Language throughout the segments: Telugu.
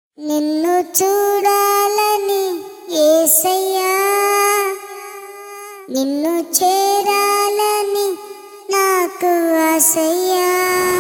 నిన్ను చూడాలని ఏసయ్యా నిన్ను చేరాలని నాకు ఆశయ్యా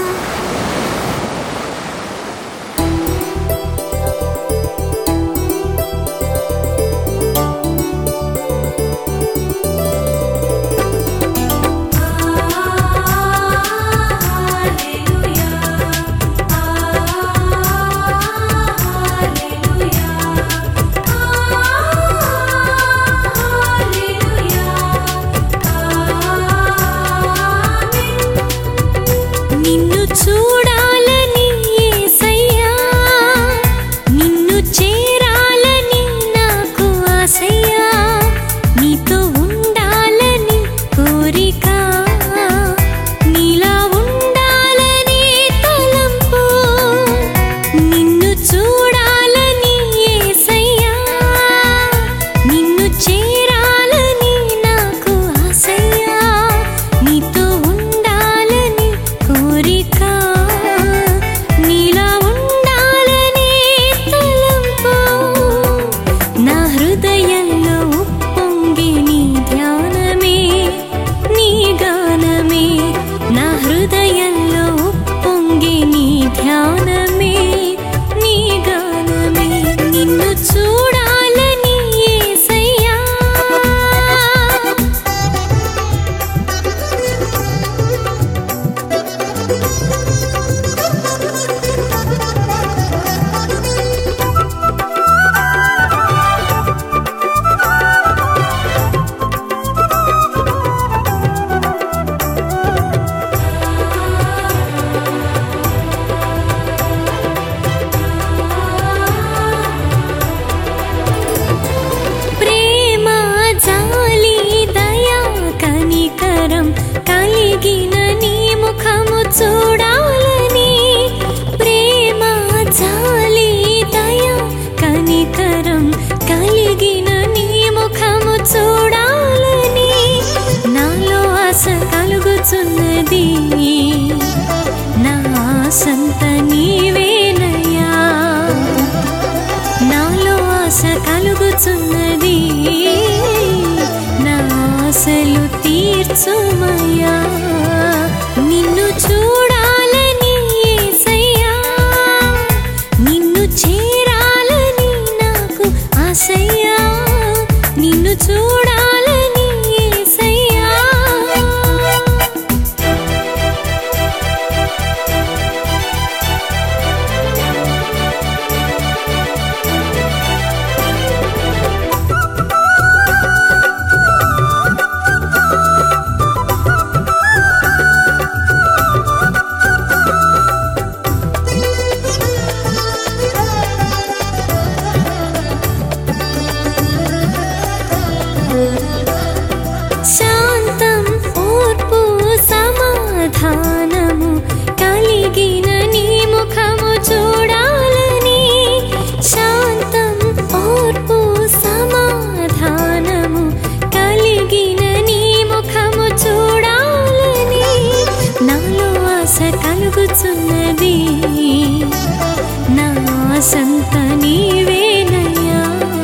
నిన్ను చూడాలని యేసయ్యా నిన్ను చేరాలని నాకు ఆశయ్యా నీతో ఉండాలని కోరిక నీలా ఉండాలని తలంపు నిన్ను చూడాలని యేసయ్యా నిన్ను చేరాలని నాకు ఆశయ్యా నీతో ఉండాలని కోరిక నీలా ఉండాలని తలంపు నా హృదయంలో ఉప్పొంగి నీ ధ్యానమే నీ గానమే నా హృదయంలో ఉప్పొంగి నీ ధ్యానమే నీ గానమే నిన్ను చూడాలని యేసయ్యా ప్రేమ జాలి దయా కనికరం కలిగిన నీ ముఖము చూడాలని ప్రేమ జాలి దయా కనికరం కలిగిన నీ ముఖము చూడాలని నాలో ఆశ కలుగుచున్నది నా ఆశంత నీవేనయ్యా నాలో ఆశ కలుగుచున్నది నా ఆశలు తీర్చుమయ్యా నిన్ను చూడాలని యేసయ్యా నిన్ను చేరాలని నాకు ఆశయ్యా నిన్ను చూడాలని యేసయ్యా శాంతం ఓర్పు సమాధానము కలిగిన నీ ముఖము చూడాలని శాంతం ఓర్పు సమాధానము కలిగిన నీ ముఖము చూడాలని నాలో ఆశ కలుగుచున్నది నా ఆశంత నీవేనయ్యా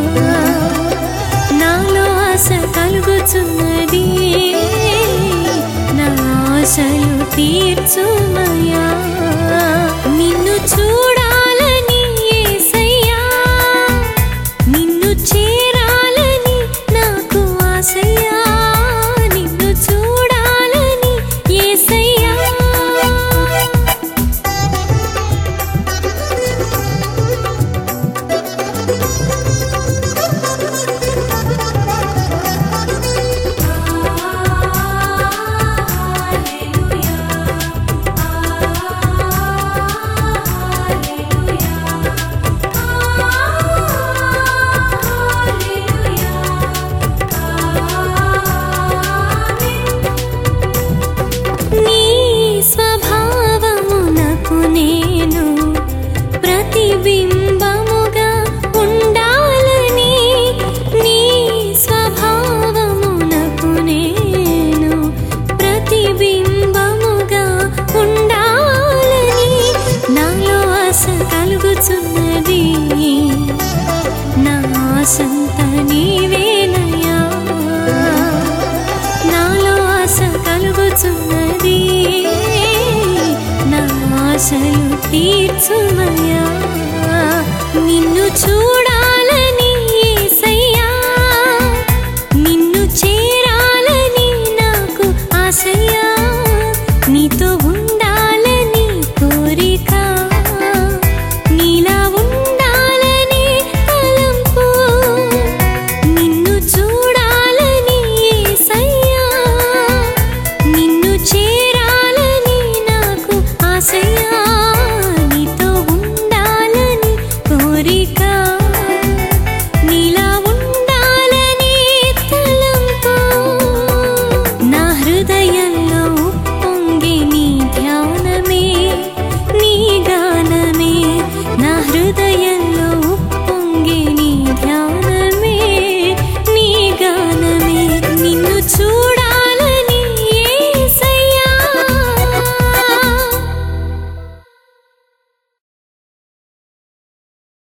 నాలో ఆశ కలుగుచున్నది నా ఆశలు తీర్చుమయా నిన్ను చూడాలని యేసయ్యా నిన్ను చేరాలని నాకు ఆశయ్యా నిన్ను చూడాలని యేసయ్యా నీ స్వభావమునకు నేను ప్రతిబింబముగా ఉండాలని నీ స్వభావమునకు నేను ప్రతిబింబముగా ఉండాలని నాలో ఆశ కలుగుచున్నది ఆశలు తీర్చుమయ్యా నిన్ను చూడాలని యేసయ్యా నిన్ను చేరాలని నాకు ఆశయ్యా నీతో ఉండాలని కోరిక నీలా ఉండాలని తలంపు నిన్ను చూడాలని యేసయ్యా నిన్ను చేరాలని నాకు ఆశయ్యా నీతో ఉండాలని కోరిక నీలా ఉండాలని తలంపు నా హృదయంలో పొంగి నీ ధ్యానమే నీ గానమే నా హృదయంలో